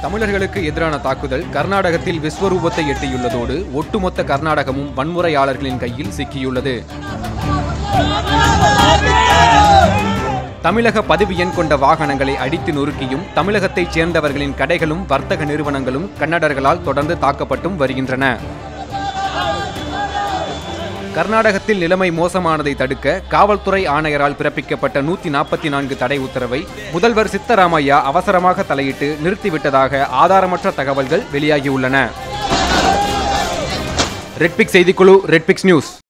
தமிழர்களுக்கு எதிரான தாக்குதல் கர்நாடகத்தில் விஸ்வரூபத்தை எட்டியுள்ளதோடு ஒட்டுமொத்த கர்நாடகமும் வன்முறையாளர்களின் கையில் சிக்கியுள்ளது தமிழக பதிவு எண் கொண்ட வாகனங்களை அடித்து நொறுக்கியும் தமிழகத்தைச் சேர்ந்தவர்களின் கடைகளும் வர்த்தக நிறுவனங்களும் கன்னடர்களால் தொடர்ந்து தாக்கப்பட்டும் வருகின்றன கர்நாடகத்தில் நிலைமை மோசமானதை தடுக்க காவல்துறை ஆணையரால் பிறப்பிக்கப்பட்ட நூத்தி நாற்பத்தி நான்கு தடை உத்தரவை முதல்வர் சித்தராமையா அவசரமாக தலையிட்டு நிறுத்திவிட்டதாக ஆதாரமற்ற தகவல்கள் வெளியாகியுள்ளன ரெட்பிக் செய்திக்குழு ரெட்பிக்ஸ் நியூஸ்